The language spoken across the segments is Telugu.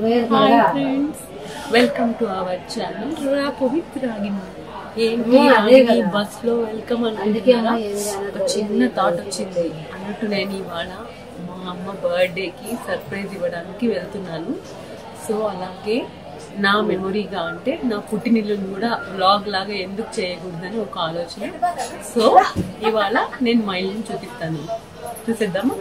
Hi friends welcome to our channel రా పవిత్ర ఏంటి అమ్మో, అదే ఆగి కదా. బస్ లో వెల్కమ్ అందుకే అమ్మా అనుకుంటున్నారా ఏం చేయాలో ఒక చిన్న థాట్ వచ్చింది అన్నట్టు నేను ఇవాళ మా అమ్మ బర్త్డే కి సర్ప్రైజ్ ఇవ్వడానికి వెళ్తున్నాను సో అలాగే నా మెమొరీగా అంటే నా పుట్టినిల్లుని కూడా వ్లాగ్ లాగా ఎందుకు చేయకూడదని ఒక ఆలోచన సో ఇవాళ నేను మా ఇల్లుని చూపిస్తాను చూసేద్దామా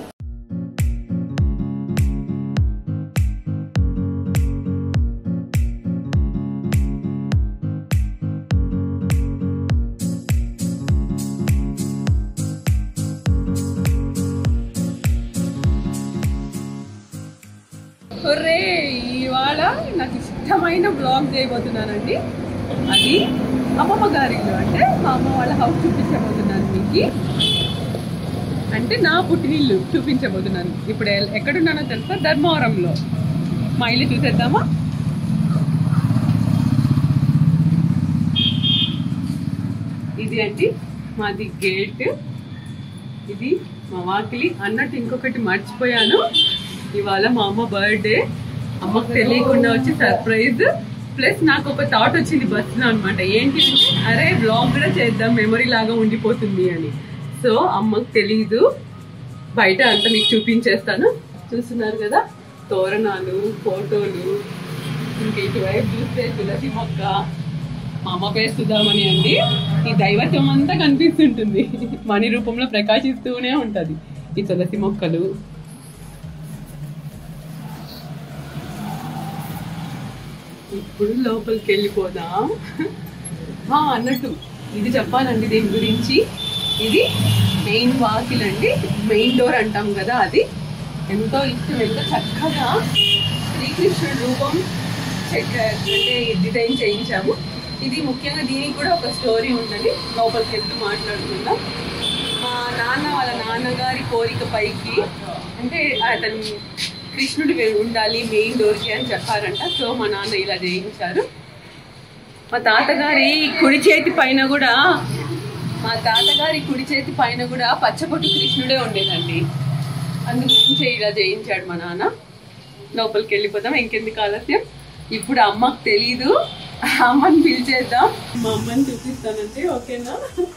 ఒరే ఇవాళ నాకు ఇష్టమైన బ్లాగ్ చేయబోతున్నానండి అది అమ్మమ్మ గారి ఇల్లు అంటే మా అమ్మ వాళ్ళ హౌస్ చూపించబోతున్నాను మీకు అంటే నా పుట్టినిల్లు చూపించబోతున్నాను ఇప్పుడు ఎల్- ఎక్కడున్నానో తెలుసా ధర్మవరంలో మా ఇల్లు చూసేద్దామా ఇది అండి మాది గేట్ ఇది మా వాకిలి అన్నట్టు ఇంకొకటి మర్చిపోయాను ఇవాళ మా అమ్మ బర్త్డే అమ్మకు తెలియకుండా వచ్చి సర్ప్రైజ్ ప్లస్ నాకు ఒక థాట్ వచ్చింది బస్సులో అనమాట ఏంటి అంటే అరే బ్లాగ్ కూడా చేద్దాం మెమరీ లాగా ఉండిపోతుంది అని సో అమ్మకు తెలీదు బయట అంతా మీకు చూపించేస్తాను చూస్తున్నారు కదా తోరణాలు ఫోటోలు ఇంకా ఇటువైపు చూస్తే తులసి మొక్క మా అమ్మ పేరు సుధామణి అండి ఈ దైవత్వం అంతా కనిపిస్తుంటుంది మణి రూపంలో ప్రకాశిస్తూనే ఉంటది ఈ తులసి మొక్కలు ఇప్పుడు లోపలికి వెళ్ళిపోదాం ఆ, అన్నట్టు ఇది చెప్పాలండి దీని గురించి ఇది మెయిన్ వాకిల్ అండి మెయిన్ డోర్ అంటాం కదా అది ఎంతో ఇష్టం ఎంతో చక్కగా శ్రీకృష్ణుడు రూపం చెక్క అంటే డిజైన్ చేయించాము ఇది ముఖ్యంగా దీనికి కూడా ఒక స్టోరీ ఉంటుంది లోపలికి వెళ్తూ మాట్లాడుకుందాం మా నాన్న వాళ్ళ నాన్నగారి కోరిక పైకి అంటే అతను కృష్ణుడు వె- ఉండాలి మెయిన్ డోర్కి అని చెప్పారంట సో మా నాన్న ఇలా చేయించారు మా తాతగారి కుడి చేతి పైన కూడా మా తాతగారి కుడి చేతి పైన కూడా పచ్చబొట్టు కృష్ణుడే ఉండేదండి అందు గురించి ఇలా చేయించాడు మా నాన్న లోపలికి వెళ్ళిపోదాం ఇంకెందుకు ఆలస్యం ఇప్పుడు అమ్మకు తెలీదు అమ్మని పిలిచేద్దాం మా అమ్మని చూపిస్తానంటే ఓకేనా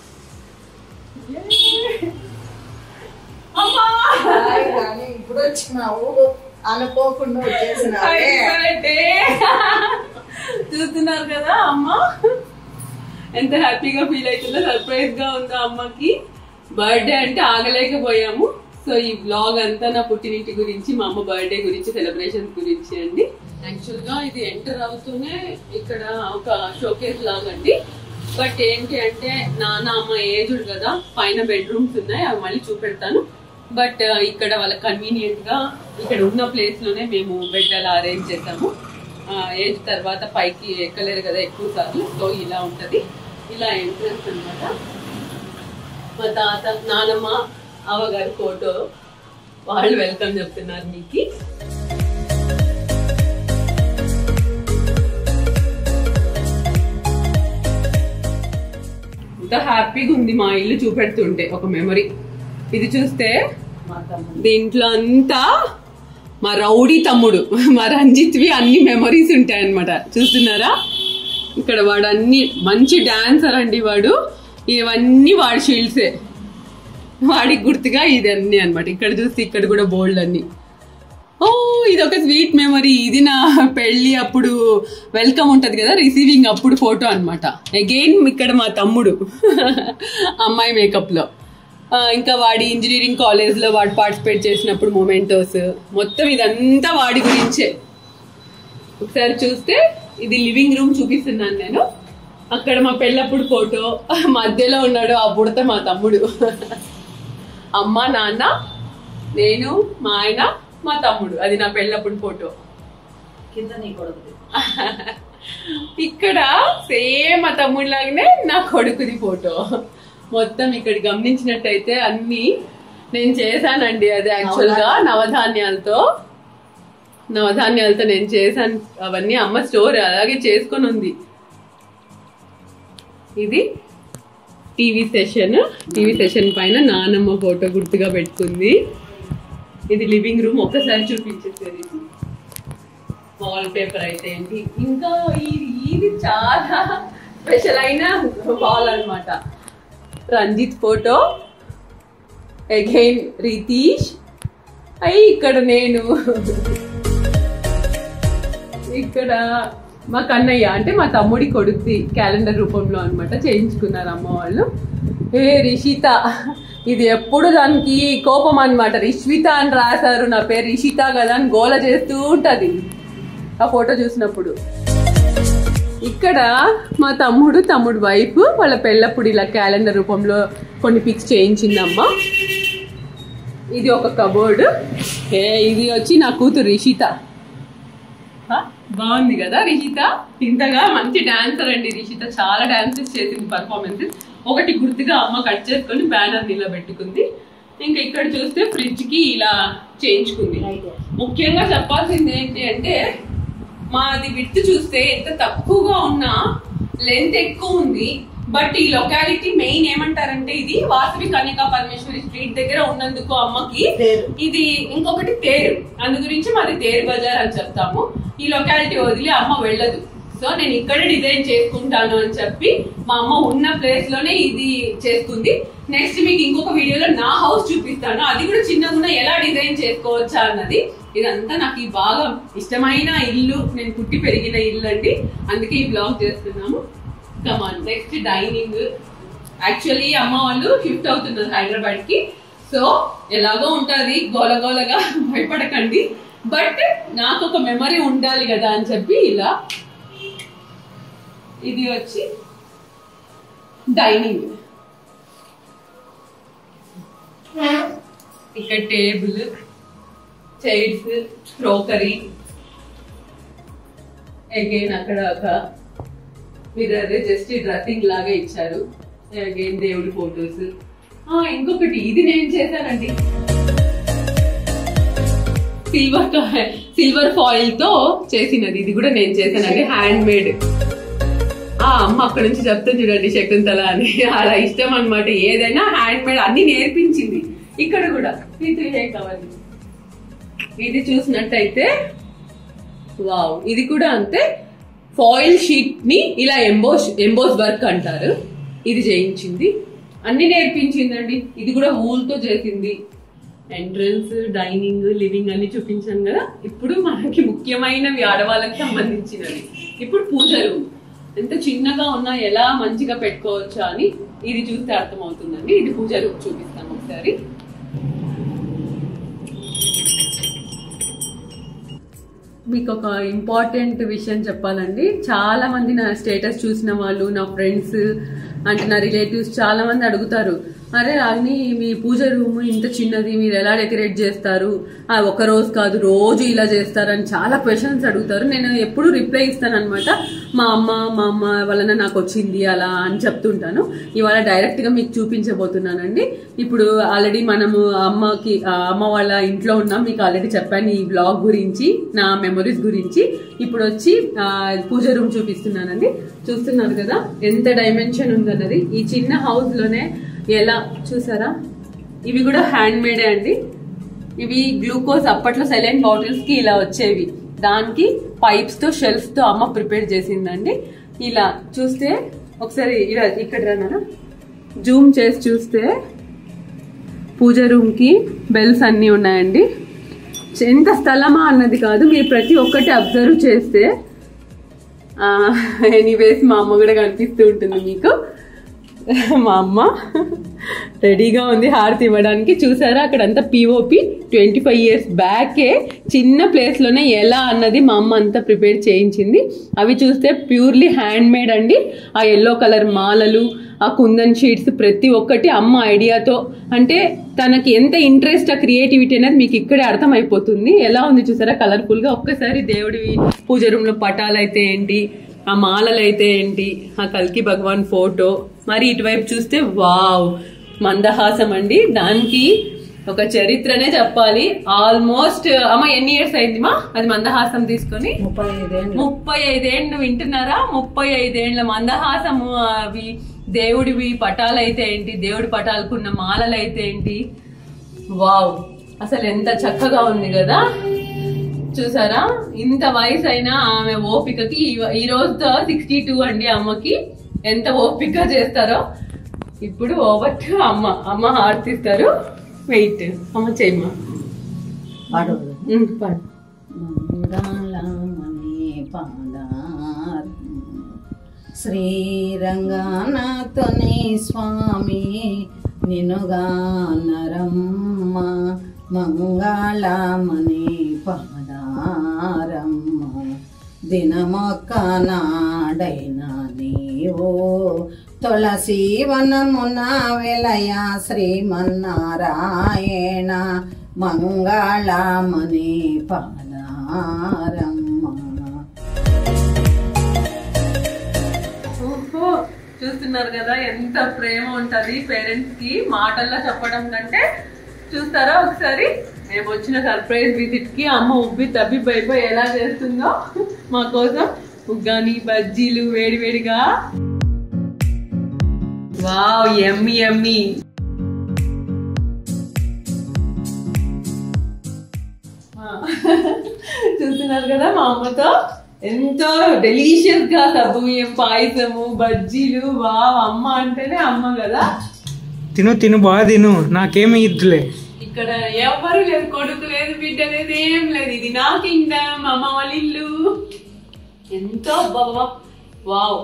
అమ్మా కానీ ఇప్పుడు వచ్చినావు అనుకోకుండా వచ్చేసినావు Happy birthday. చూస్తున్నారు కదా అమ్మ ఎంత హ్యాపీగా ఫీల్ అవుతుందో సర్ప్రైజ్ గా ఉందో అమ్మకి బర్త్డే అంటే ఆగలేకపోయాము సో ఈ బ్లాగ్ అంతా నా పుట్టినింటి గురించి మా అమ్మ బర్త్డే గురించి సెలబ్రేషన్స్ గురించి అండి యాక్చువల్ గా ఇది ఎంటర్ అవుతూనే ఇక్కడ ఒక షోకేస్ లాగా అండి బట్ ఏంటి అంటే నాన్న అమ్మ ఏజ్డ్ కదా పైన బెడ్రూమ్స్ ఉన్నాయి అవి మళ్ళీ చూపెడతాను బట్ ఇక్కడ వాళ్ళ కన్వీనియంట్ గా ఇక్కడ ఉన్న ప్లేస్ లోనే మేము బెడ్ అలా అరేంజ్ చేసాము ఏజ్ తర్వాత పైకి ఎక్కలేరు కదా ఎక్కువ సార్లు సో ఇలా ఉంటది ఇలా ఎంట్రన్స్ అన్నమాట మా తాత నానమ్మ అవ్వగారి ఫోటో వాళ్ళు వెల్కమ్ చెప్తున్నారు మీకు ఎంత హ్యాపీగా ఉంది మా ఇల్లు చూపెడుతుంటే ఒక మెమరీ ఇది చూస్తే దీంట్లో అంతా మా రౌడీ తమ్ముడు మా రంజిత్వి అన్ని మెమరీస్ ఉంటాయి అనమాట చూస్తున్నారా ఇక్కడ వాడు అన్ని మంచి డాన్సర్ అండి వాడు ఇవన్నీ వాడి షీల్డ్సే వాడికి గుర్తుగా ఇది అన్ని అనమాట ఇక్కడ చూస్తే ఇక్కడ కూడా బోల్డ్ అన్ని ఓ ఇది ఒక స్వీట్ మెమరీ ఇది నా పెళ్లి అప్పుడు వెల్కమ్ ఉంటది కదా రిసీవింగ్ అప్పుడు ఫోటో అన్నమాట అగైన్ ఇక్కడ మా తమ్ముడు అమ్మాయి మేకప్ లో ఆ, ఇంకా వాడి ఇంజనీరింగ్ కాలేజ్ లో వాడు పార్టిసిపేట్ చేసినప్పుడు మొమెంటోస్ మొత్తం ఇదంతా వాడి గురించే ఒకసారి చూస్తే ఇది లివింగ్ రూమ్ చూపిస్తున్నాను నేను అక్కడ మా పెళ్ళప్పుడు ఫోటో మధ్యలో ఉన్నాడు ఆ బుడత మా తమ్ముడు అమ్మ నాన్న నేను మా ఆయన మా తమ్ముడు అది నా పెళ్ళప్పుడు ఫోటో కింద నీ కొడుకు ఇక్కడ సేమ్ మా తమ్ముడు లాగానే నా కొడుకుది ఫోటో మొత్తం ఇక్కడ గమనించినట్టయితే అన్ని నేను చేశానండి అది యాక్చువల్ గా నవధాన్యాలతో నవధాన్యాలతో నేను చేశాను అవన్నీ అమ్మ స్టోర్ అలాగే చేసుకొని ఉంది ఇది టీవీ సెషన్ టీవీ సెషన్ పైన నానమ్మ ఫోటో గుర్తుగా పెట్టుకుంది ఇది లివింగ్ రూమ్ ఒక్కసారి చూపించేసేది వాల్ పేపర్ అయితే ఏంటి ఇంకా ఇది ఇది చాలా స్పెషల్ అయిన వాల్ అన్నమాట రంజిత్ ఫోటో అగైన్ రితీష్ అయ్యి ఇక్కడ నేను ఇక్కడ మా కన్నయ్య అంటే మా తమ్ముడి కొడుకుది క్యాలెండర్ రూపంలో అన్నమాట చేయించుకున్నారు అమ్మ వాళ్ళు ఏ రిషిత ఇది ఎప్పుడు దానికి కోపం అన్నమాట రిష్విత అని రాశారు నా పేరు రిషిత కదా అని గోల చేస్తూ ఉంటది ఆ ఫోటో చూసినప్పుడు ఇక్కడ మా తమ్ముడు తమ్ముడు వైఫ్ వాళ్ళ పెళ్ళప్పుడు ఇలా క్యాలెండర్ రూపంలో కొన్ని పిక్స్ చేయించిందమ్మా ఇది ఒక కబోర్డ్ ఏ ఇది వచ్చి నా కూతురు రిషిత హ? బాగుంది కదా రిషిత ఇంతగా మంచి డాన్సర్ అండి రిషిత చాలా డాన్సెస్ చేసింది పర్ఫార్మెన్సెస్ ఒకటి గుర్తుగా అమ్మ కట్ చేసుకొని బ్యానర్ నిలబెట్టుకుంది ఇంకా ఇక్కడ చూస్తే ఫ్రిడ్జ్ కి ఇలా చేయించుకుంది ముఖ్యంగా చెప్పాల్సింది ఏంటి అంటే మాది విడ్త్ చూస్తే ఎంత తక్కువగా ఉన్నా లెంత్ ఎక్కువ ఉంది బట్ ఈ లొకాలిటీ మెయిన్ ఏమంటారంటే ఇది వాసవి కన్యకా పరమేశ్వరి స్ట్రీట్ దగ్గర ఉన్నందుకు అమ్మకి తేరు. ఇది ఇంకొకటి తేరు అందు గురించి మాది తేరు బజార్ అని చెప్తాము ఈ లొకాలిటీ వదిలి అమ్మ వెళ్ళదు సో నేను ఇక్కడే డిజైన్ చేసుకుంటాను అని చెప్పి మా అమ్మ ఉన్న ప్లేస్ లోనే ఇది చేసుకుంది నెక్స్ట్ మీకు ఇంకొక వీడియోలో నా హౌస్ చూపిస్తాను అది కూడా చిన్నగా ఎలా డిజైన్ చేసుకోవచ్చా అన్నది ఇదంతా నాకు ఈ బాగా ఇష్టమైన ఇల్లు నేను పుట్టి పెరిగిన ఇల్లు అండి అందుకే ఈ బ్లాగ్ చేస్తున్నాము కమాన్ నెక్స్ట్ డైనింగ్ యాక్చువల్లీ అమ్మ వాళ్ళు షిఫ్ట్ అవుతున్నారు హైదరాబాద్ కి సో ఎలాగో ఉంటది గోలగోలగా భయపడకండి బట్ నాకు ఒక మెమరీ ఉండాలి కదా అని చెప్పి ఇలా ఇది వచ్చి డైనింగ్ ఇక్కడ టేబుల్ చైర్స్ క్రోకరీ అగైన్ అక్కడ ఒక మిర్రర్ జస్ట్ డ్రెస్సింగ్ లాగా ఇచ్చారు అగైన్ దేవుడి ఫొటోస్ ఇంకొకటి ఇది నేను చేశానండి సిల్వర్ సిల్వర్ ఫాయిల్ తో చేసినది ఇది కూడా నేను చేశానండి హ్యాండ్ మేడ్ ఆ అమ్మ అక్కడ నుంచి చెప్తాను చూడండి శకుంతల అని అలా ఇష్టం అన్నమాట ఏదైనా హ్యాండ్ మేడ్ అన్ని నేర్పించింది ఇక్కడ కూడా ఇది ఏ కావాలి ఇది చూసినట్టయితే వావ్ ఇది కూడా అంతే ఫాయిల్ షీట్ ని ఇలా ఎంబోస్ ఎంబోస్ వర్క్ అంటారు ఇది చేయించింది అన్ని నేర్పించిందండి ఇది కూడా wool తో చేసింది ఎంట్రన్స్ డైనింగ్ లివింగ్ అన్ని చూపించాను కదా ఇప్పుడు మనకి ముఖ్యమైనవి ఆడవాళ్ళకి సంబంధించినవి ఇప్పుడు పూజ రూమ్ ఎంత చిన్నగా ఉన్నా ఎలా మంచిగా పెట్టుకోవచ్చా అని ఇది చూస్తే అర్థమవుతుందండి ఇది పూజ రూమ్ చూపిస్తాను ఒకసారి మీకు ఒక ఇంపార్టెంట్ విషయం చెప్పాలండి చాలా మంది నా స్టేటస్ చూసిన వాళ్ళు నా ఫ్రెండ్స్ అంటే నా రిలేటివ్స్ చాలా మంది అడుగుతారు అరే అన్ని మీ పూజ రూమ్ ఇంత చిన్నది మీరు ఎలా డెకరేట్ చేస్తారు ఆ ఒక రోజు కాదు రోజు ఇలా చేస్తారని చాలా క్వశ్చన్స్ అడుగుతారు నేను ఎప్పుడు రిప్లై ఇస్తాను అనమాట మా అమ్మ మా అమ్మ వలన నాకు వచ్చింది అలా అని చెప్తుంటాను ఇవాళ డైరెక్ట్ గా మీకు చూపించబోతున్నానండి ఇప్పుడు ఆల్రెడీ మనము అమ్మకి ఆ అమ్మ వాళ్ళ ఇంట్లో ఉన్నాం మీకు ఆల్రెడీ చెప్పాను ఈ బ్లాగ్ గురించి నా మెమరీస్ గురించి ఇప్పుడు వచ్చి ఆ, పూజ రూమ్ చూపిస్తున్నానండి చూస్తున్నారు కదా ఎంత డైమెన్షన్ ఉందన్నది ఈ చిన్న హౌస్ లోనే ఎలా చూసారా ఇవి కూడా హ్యాండ్ మేడే అండి ఇవి గ్లూకోజ్ అప్పట్లో సెలైన్ బాటిల్స్ కి ఇలా వచ్చేవి దానికి పైప్స్ తో షెల్ఫ్ తో అమ్మ ప్రిపేర్ చేసిందండి ఇలా చూస్తే ఒకసారి ఇలా ఇక్కడ రానా జూమ్ చేసి చూస్తే పూజ రూమ్ కి బెల్స్ అన్ని ఉన్నాయండి ఎంత స్థలమా అన్నది కాదు మీరు ప్రతి ఒక్కటి అబ్జర్వ్ చేస్తే ఎనీవేస్ మా అమ్మ కూడా కనిపిస్తూ ఉంటుంది మీకు మా అమ్మ రెడీగా ఉంది హారతి ఇవ్వడానికి చూసారా అక్కడంతా పిఓపి ట్వంటీ ఫైవ్ ఇయర్స్ బ్యాకే చిన్న ప్లేస్లోనే ఎలా అన్నది మా అమ్మ అంతా ప్రిపేర్ చేయించింది అవి చూస్తే ప్యూర్లీ హ్యాండ్ మేడ్ అండి ఆ ఎల్లో కలర్ మాలలు ఆ కుందన్ షీట్స్ ప్రతి ఒక్కటి అమ్మ ఐడియాతో అంటే తనకి ఎంత ఇంట్రెస్ట్ ఆ క్రియేటివిటీ అనేది మీకు ఇక్కడే అర్థమైపోతుంది ఎలా ఉంది చూసారా కలర్ఫుల్ గా ఒక్కసారి దేవుడివి పూజ రూమ్ లో పటాలు అయితే ఏంటి ఆ మాలలు అయితే ఏంటి ఆ కల్కి భగవాన్ ఫోటో మరి ఇటువైపు చూస్తే వావ్ మందహాసం అండి దానికి ఒక చరిత్రనే చెప్పాలి ఆల్మోస్ట్ అమ్మ ఎన్ని ఇయర్స్ అయింది మా అది మందహాసం తీసుకొని ముప్పై ఐదేళ్ళు ముప్పై ఐదేండ్లు వింటున్నారా ముప్పై ఐదేండ్ల మందహాసము అవి దేవుడివి పటాలు అయితే ఏంటి దేవుడి పటాలకున్న మాలలు అయితే ఏంటి వావ్ అసలు ఎంత చక్కగా ఉంది కదా చూసారా ఇంత వయసు అయినా ఆమె ఓపికకి ఈ- ఈ రోజుతో సిక్స్టీ టూ అండి అమ్మకి ఎంత ఓపిక చేస్తారో ఇప్పుడు ఓవర్ టు అమ్మ అమ్మ హార్తిస్తారు వెయిట్ అమ్మ చేయమ్మా పాడవదు ఉమ్, పాడు. మంగళమణి పాదార్ శ్రీరంగనాథుని స్వామి నినుగా నరమ్మ మంగళమణి పాదారమ్మ దినమొక్క నాడైన నీవు తులసి వనమున వెలయ శ్రీమన్నారాయణ మంగళమణి పాదారమ్మ ఓహో చూస్తున్నారు కదా ఎంత ప్రేమ ఉంటది పేరెంట్స్ కి మాటల్లో చెప్పడం కంటే చూస్తారా ఒకసారి మేము వచ్చిన సర్ప్రైజ్ విజిట్ కి అమ్మ ఉబ్బి తబ్బి పైపోయి ఎలా చేస్తుందో మా కోసం ఉగ్గాని బజ్జీలు వేడి వేడిగా వావ్ ఎమ్మి ఎమ్మి చూస్తున్నారు కదా మా అమ్మతో ఎంతో డెలీషియస్ గా సబ్బుయం పాయసము బజ్జీలు వావ్ అమ్మ అంటేనే అమ్మ కదా తిను తిను బాగా తిను నాకేమి ఇద్దులే ఇక్కడ ఎవరు లేదు కొడుకు లేదు బిడ్డ లేదు ఏం లేదు ఇది నా కింగ్డమ్ అమ్మ వాళ్ళ ఇల్లు ఎంతో బాబా వావ్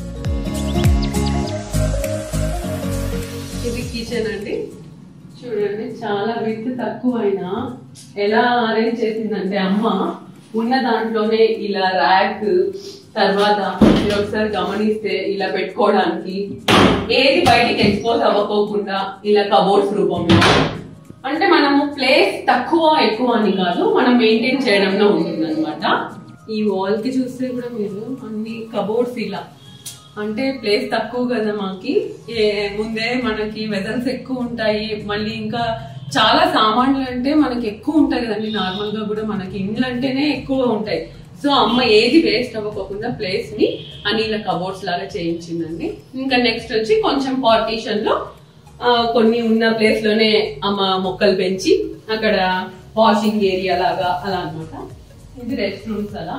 ఇది కిచెన్ అండి చూడండి చాలా విత్ తక్కువ అయినా ఎలా అరేంజ్ చేసిందంటే అమ్మ ఉన్న దాంట్లోనే ఇలా ర్యాక్ తర్వాత మీరు ఒకసారి గమనిస్తే ఇలా పెట్టుకోవడానికి ఏది బయటికి ఎక్స్పోజ్ అవ్వకోకుండా ఇలా కబోర్డ్స్ రూపంలో అంటే మనము ప్లేస్ తక్కువ ఎక్కువ అని కాదు మనం మెయింటైన్ చేయడంలో ఉంటుంది ఈ వాల్ కి చూస్తే కూడా మీరు అన్ని కబోర్డ్స్ ఇలా అంటే ప్లేస్ తక్కువ కదా మాకి ఏ- ముందే మనకి వెజల్స్ ఎక్కువ ఉంటాయి మళ్ళీ ఇంకా చాలా సామాన్లు అంటే మనకి ఎక్కువ ఉంటాయి కదండి నార్మల్ గా కూడా మనకి ఇండ్లు అంటేనే ఎక్కువ ఉంటాయి సో అమ్మ ఏది వేస్ట్ అవ్వకోకుండా ప్లేస్ ని అని ఇలా కబోర్డ్స్ లాగా చేయించిందండి ఇంకా నెక్స్ట్ వచ్చి కొంచెం పార్టీషన్ లో ఆ, కొన్ని ఉన్న ప్లేస్ లోనే అమ్మ మొక్కలు పెంచి అక్కడ వాషింగ్ ఏరియా లాగా అలా అన్నమాట ఇది రెస్ట్ రూమ్స్ అలా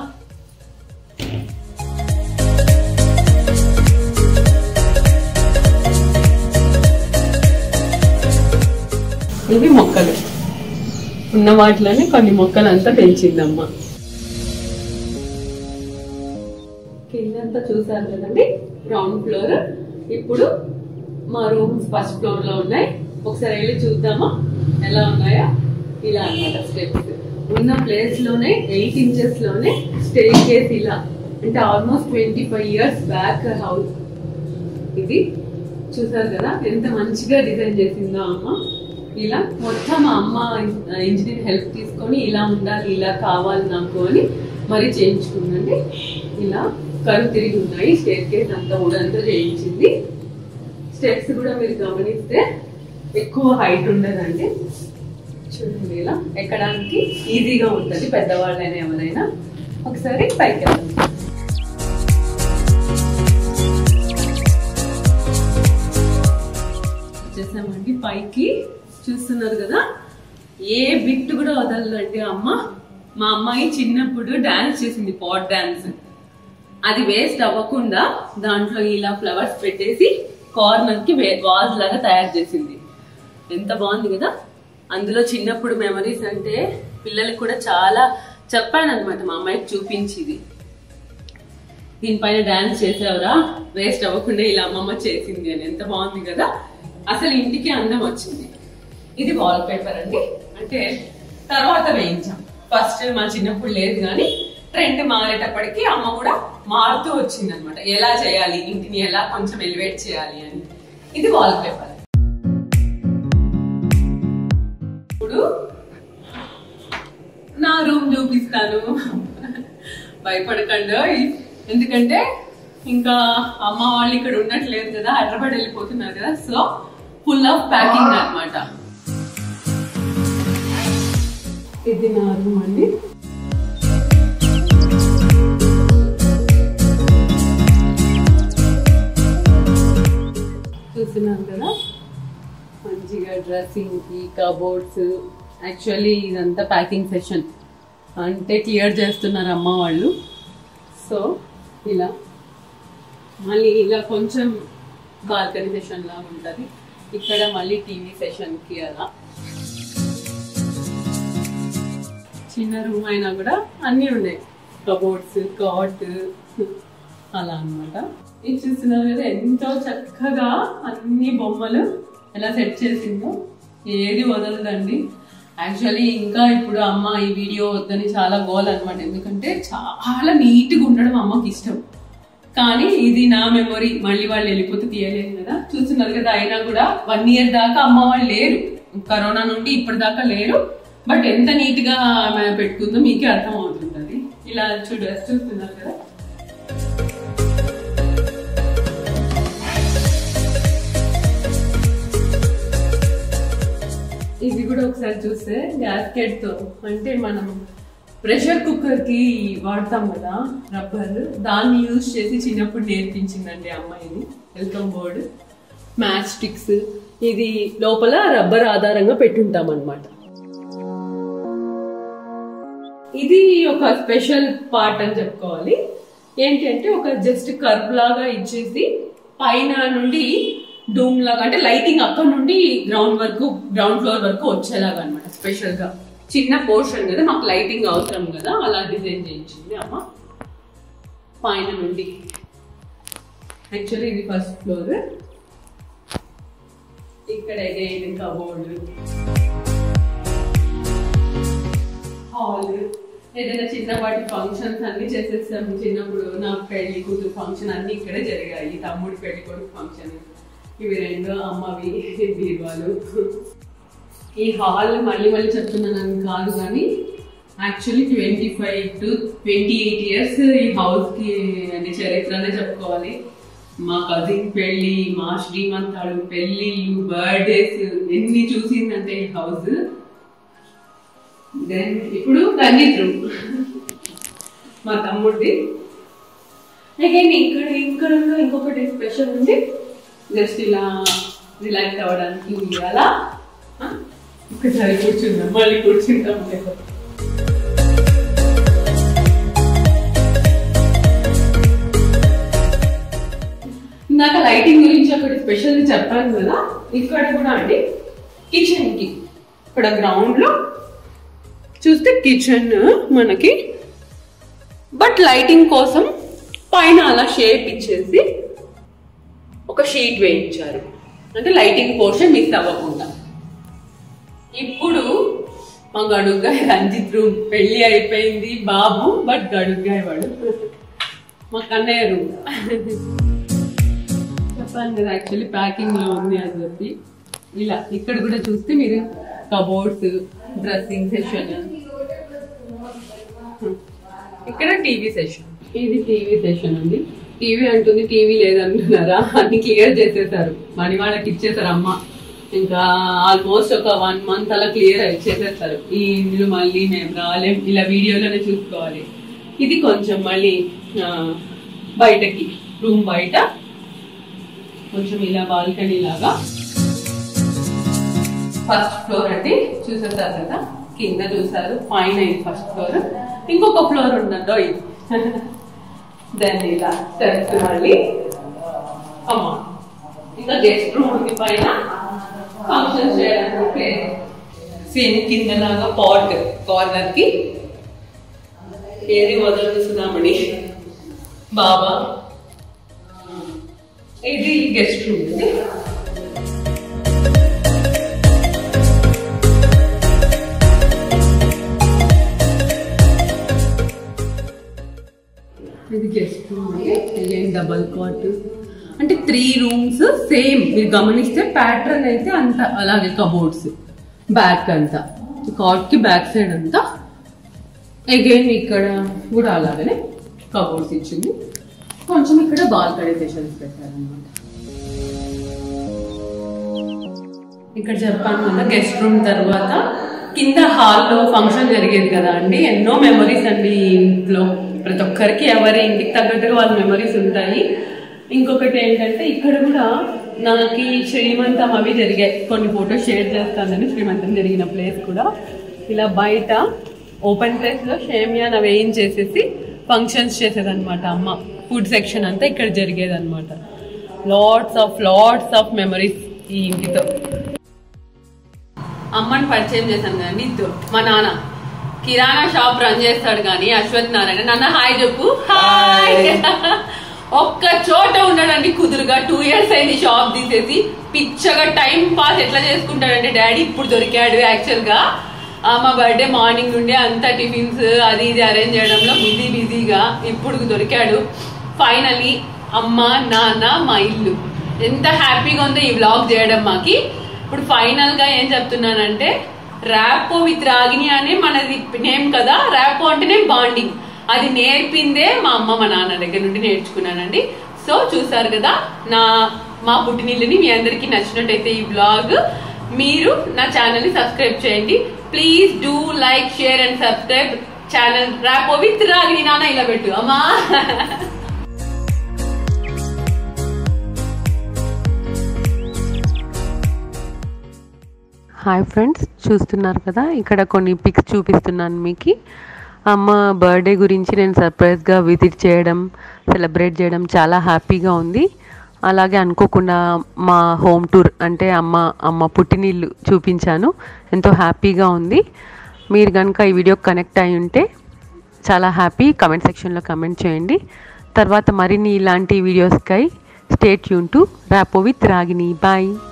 ఇవి మొక్కలు ఉన్న వాటిలోనే కొన్ని మొక్కలు అంతా పెంచిందమ్మ కిందంతా చూసారు కదండి గ్రౌండ్ ఫ్లోర్ ఇప్పుడు మా రూమ్స్ ఫస్ట్ ఫ్లోర్ లో ఉన్నాయి ఒకసారి వెళ్ళి చూద్దామా ఎలా ఉన్నాయా ఇలా అన్నమాట స్టెప్స్ ఉన్న ప్లేస్ లోనే ఎయిట్ ఇంచెస్ లోనే స్టేజ్ కేస్ ఇలా అంటే almost twenty five years back house ఇది చూసారు కదా ఎంత మంచిగా డిజైన్ చేసిందో అమ్మ ఇలా మొత్తం మా అమ్మ ఇంజనీర్ హెల్ప్ తీసుకొని ఇలా ఉండాలి ఇలా కావాలి నాకు అని మరి చేయించుకుందండి ఇలా కరు తిరిగి ఉన్నాయి స్టేట్ కేస్ అంతా ఊడంతా చేయించింది స్టెప్స్ కూడా మీరు గమనిస్తే ఎక్కువ హైట్ ఉండదండి చూడండి ఇలా ఎక్కడానికి ఈజీగా ఉంటుంది పెద్దవాళ్ళైనా ఎవరైనా ఒకసారి పైకి వెళ్దాం వచ్చేసామండి పైకి చూస్తున్నారు కదా ఏ బిట్ కూడా వదలదండి అమ్మ మా అమ్మాయి చిన్నప్పుడు డాన్స్ చేసింది పాట్ డాన్స్ అది వేస్ట్ అవ్వకుండా దాంట్లో ఇలా ఫ్లవర్స్ పెట్టేసి కార్నర్ కి వాజ్ లాగా తయారు చేసింది ఎంత బాగుంది కదా అందులో చిన్నప్పుడు మెమరీస్ అంటే పిల్లలకి కూడా చాలా చెప్పాను అనమాట మా అమ్మాయికి చూపించింది దీనిపైన డాన్స్ చేసావురా వేస్ట్ అవ్వకుండా ఇలా అమ్మమ్మ చేసింది అని ఎంత బాగుంది కదా అసలు ఇంటికి అందం వచ్చింది ఇది వాల్ పేపర్ అండి అంటే తర్వాత వేయించాం ఫస్ట్ మా చిన్నప్పుడు లేదు కానీ ట్రెండ్ మారేటప్పటికి అమ్మ కూడా మారుతూ వచ్చింది అనమాట ఎలా చేయాలి ఇంటిని ఎలా కొంచెం ఎలివేట్ చేయాలి అని ఇది వాల్ పేపర్ ఇప్పుడు నా రూమ్ చూపిస్తాను భయపడకండి ఎందుకంటే ఇంకా అమ్మ వాళ్ళు ఇక్కడ ఉండట్లేదు కదా హైదరాబాద్ వెళ్ళిపోతున్నారు కదా సో ఫుల్ ఆఫ్ ప్యాకింగ్ అన్నమాట ఇది నా రూమ్ అండి చూస్తున్నారు కదా మంచిగా డ్రెస్సింగ్ కి కబోర్డ్స్ యాక్చువల్లీ ఇదంతా ప్యాకింగ్ సెషన్ అంటే క్లియర్ చేస్తున్నారు అమ్మ వాళ్ళు సో ఇలా మళ్ళీ ఇలా కొంచెం బాల్కనీ సెషన్ లాగా ఉంటుంది ఇక్కడ మళ్ళీ టీవీ సెషన్కి అలా చిన్న రూమ్ అయినా కూడా అన్నీ ఉన్నాయి కబోర్డ్స్ కాట్ అలా అన్నమాట ఇది చూస్తున్నారు కదా ఎంతో చక్కగా అన్ని బొమ్మలు ఎలా సెట్ చేసిందో ఏది వదలదండి యాక్చువల్లీ ఇంకా ఇప్పుడు అమ్మ ఈ వీడియో వద్దని చాలా గోల్ అనమాట ఎందుకంటే చాలా నీట్గా ఉండడం అమ్మకి ఇష్టం కానీ ఇది నా మెమొరీ మళ్ళీ వాళ్ళు వెళ్ళిపోతే తీయలేదు కదా చూస్తున్నారు కదా అయినా కూడా వన్ ఇయర్ దాకా అమ్మ వాళ్ళు లేరు కరోనా నుండి ఇప్పటిదాకా లేరు బట్ ఎంత నీట్ గా ఆమె పెట్టుకుందో మీకే అర్థం అవుతుంటది ఇలా చూడ చూస్తున్నారు కదా ఇది కూడా ఒకసారి చూస్తే గ్యాస్కెట్ తో అంటే మనం ప్రెషర్ కుక్కర్ కి వాడతాం కదా రబ్బర్ దాన్ని యూజ్ చేసి చిన్నప్పుడు నేర్పించిందండి అమ్మాయిని వెల్కమ్ బోర్డ్ మ్యాచ్ స్టిక్స్ ఇది లోపల రబ్బర్ ఆధారంగా పెట్టుంటాం అనమాట ఇది ఒక స్పెషల్ పార్ట్ అని చెప్పుకోవాలి ఏంటి అంటే ఒక జస్ట్ కర్వ్ లాగా ఇచ్చేసి పైన నుండి డూమ్ లాగా అంటే లైటింగ్ అక్కడ నుండి గ్రౌండ్ వరకు గ్రౌండ్ ఫ్లోర్ వరకు వచ్చేలాగా అనమాట స్పెషల్ గా చిన్న పోర్షన్ కదా మాకు లైటింగ్ అవసరం కదా అలా డిజైన్ చేయించింది అమ్మ పైన నుండి యాక్చువల్లీ ఇది ఫస్ట్ ఫ్లోర్ ఇక్కడ అగైన్ కబోర్డ్ హాల్ ఏదైనా చిన్నపాటి ఫంక్షన్స్ అన్ని చేసేస్తాము చిన్నప్పుడు నా పెళ్లి కూతురు ఫంక్షన్ అన్ని ఇక్కడే జరిగాయి తమ్ముడు పెళ్లి కొడుకు ఫంక్షన్ ఇవి రెండు అమ్మవి బీరువాలు ఈ హాల్ మళ్ళీ మళ్ళీ చెప్తున్నాను కాదు కానీ actually twenty five to twenty eight years ఈ హౌస్ కి అంటే చరిత్రనే చెప్పుకోవాలి మా కజిన్ పెళ్లి మా శ్రీమంతాడు పెళ్లిళ్ళు బర్త్డేస్ ఎన్ని చూసిందంటే ఈ హౌస్ దెన్ ఇప్పుడు రంజిత్ రూమ్ మా తమ్ముడిది అగైన్ ఇక్కడ ఇక్కడ కూడా ఇంకొకటి స్పెషల్ ఉంది జస్ట్ ఇలా రిలాక్స్ అవ్వడానికి ఉయ్యాలా ఆ? ఒకసారి కూర్చుందాం మళ్ళీ కూర్చుంటాం లేదా ఇందాక లైటింగ్ గురించి ఒకటి స్పెషల్ చెప్పాను కదా ఇక్కడ కూడా అండి కిచెన్ కి ఇక్కడ గ్రౌండ్ లో చూస్తే కిచెన్ మనకి బట్ లైటింగ్ కోసం పైన అలా షేప్ ఇచ్చేసి ఒక షీట్ వేయించారు అంటే లైటింగ్ పోర్షన్ మిస్ అవ్వకుండా ఇప్పుడు మా గడుగ్గాయ రంజిత్ రూమ్ పెళ్లి అయిపోయింది బాబు బట్ గడుగ్గాయ వాడు మా కన్నయ్య రూమ్ చెప్పాను కదా యాక్చువల్లీ ప్యాకింగ్ లో ఉంది అని చెప్పి ఇలా ఇక్కడ కూడా చూస్తే మీరు కబోర్డ్స్ డ్రెస్సింగ్ సెషన్ ఇక్కడ టీవీ సెషన్ ఇది టీవీ సెషన్ ఉంది టీవీ అంటుంది టీవీ లేదంటున్నారా అన్ని క్లియర్ చేసేసారు మనీ వాళ్ళకి ఇచ్చేసారు అమ్మ ఇంకా ఆల్మోస్ట్ ఒక వన్ మంత్ అలా క్లియర్ చేసేస్తారు ఈ ఇల్లు మళ్ళీ మేము రాలేం ఇలా వీడియోలోనే చూసుకోవాలి ఇది కొంచెం మళ్ళీ ఆ, బయటకి రూమ్ బయట కొంచెం ఇలా బాల్కనీ లాగా ఫస్ట్ ఫ్లోర్ అంటే చూసేసారు కదా కింద చూసారు పైన ఇది ఫస్ట్ ఫ్లోర్ ఇంకొక ఫ్లోర్ ఉందండో ఇది దాన్ని ఇలా స్టెప్స్ మళ్ళీ అమ్మా ఇంకా గెస్ట్ రూమ్ ఉంది పైన ఫంక్షన్ చేయడానికి ప్లేస్ సేమ్ కింద లాగా పాట్ కార్నర్ కి ఏది వదులుతున్నామని బాబా ఇది గెస్ట్ రూమ్ ఇది ఇది guest room again double cot అంటే త్రీ రూమ్స్ సేమ్ మీరు గమనిస్తే ప్యాటర్న్ అయితే అంత అలాగే కబోర్డ్స్ బ్యాక్ అంతా కాట్ కి బ్యాక్ సైడ్ అంతా అగైన్ ఇక్కడ కూడా అలాగనే కబోర్డ్స్ ఇచ్చింది కొంచెం ఇక్కడ బాల్కనీ సెషన్స్ పెట్టారనమాట ఇక్కడ చెప్పాను కదా గెస్ట్ రూమ్ తర్వాత కింద హాల్లో ఫంక్షన్ జరిగేది కదా అండి ఎన్నో మెమరీస్ అండి ఈ ఇంట్లో ప్రతి ఒక్కరికి ఎవరి ఇంటికి తగ్గట్టుగా వాళ్ళ మెమరీస్ ఉంటాయి ఇంకొకటి ఏంటంటే ఇక్కడ కూడా నాకు శ్రీమంతం అవి జరిగాయి కొన్ని ఫోటోస్ షేర్ చేస్తానని శ్రీమంతం జరిగిన ప్లేస్ కూడా ఇలా బయట ఓపెన్ ప్లేస్ లో షేమియాన వేయించేసేసి ఫంక్షన్స్ చేసేదన్నమాట అమ్మ ఫుడ్ సెక్షన్ అంతా ఇక్కడ జరిగేదన్నమాట lots of lots of memories ఈ ఇంటితో అమ్మని పరిచయం చేశాను కదండి ఇద్దు మా నాన్న కిరాణా షాప్ రన్ చేస్తాడు కానీ అశ్వత్ నారాయణ నాన్న హాయ్ చెప్పు హాయ్ ఒక్క చోట ఉండడండి కుదురుగా టూ ఇయర్స్ అయింది షాప్ తీసేసి పిచ్చగా టైం పాస్ ఎట్లా చేసుకుంటాడంటే డాడీ ఇప్పుడు దొరికాడు యాక్చువల్ గా ఆ, మా బర్త్డే మార్నింగ్ నుండి అంతా టిఫిన్స్ అది ఇది అరేంజ్ చేయడంలో బిజీ బిజీగా ఇప్పుడు దొరికాడు ఫైనలీ అమ్మ నాన్న మా ఇల్లు ఎంత హ్యాపీగా ఉందో ఈ వ్లాగ్ చేయడం మాకి ఇప్పుడు ఫైనల్ గా ఏం చెప్తున్నానంటే ర్యాపో విత్ రాగిని అనే మనది నేమ్ కదా ర్యాపో అంటేనే బాండింగ్ అది నేర్పిందే మా అమ్మ మా నాన్న దగ్గర నుండి నేర్చుకున్నానండి సో చూసారు కదా నా మా పుట్టినిల్లుని మీ అందరికి నచ్చినట్టయితే ఈ బ్లాగ్ మీరు నా ఛానల్ ని సబ్స్క్రైబ్ చేయండి please do like share and subscribe channel rapport with Ragini నాన్న ఇలా పెట్టు అమ్మా హాయ్ ఫ్రెండ్స్ చూస్తున్నారు కదా ఇక్కడ కొన్ని పిక్స్ చూపిస్తున్నాను మీకు అమ్మ బర్త్డే గురించి నేను సర్ప్రైజ్గా విజిట్ చేయడం సెలబ్రేట్ చేయడం చాలా హ్యాపీగా ఉంది అలాగే అనుకోకుండా మా హోమ్ టూర్ అంటే అమ్మ అమ్మ పుట్టినిల్లు చూపించాను ఎంతో హ్యాపీగా ఉంది మీరు కనుక ఈ వీడియో కనెక్ట్ అయి ఉంటే చాలా హ్యాపీ కమెంట్ సెక్షన్లో కమెంట్ చేయండి తర్వాత మరిన్ని ఇలాంటి వీడియోస్కై స్టేట్ యూన్ to rapport with Ragini bye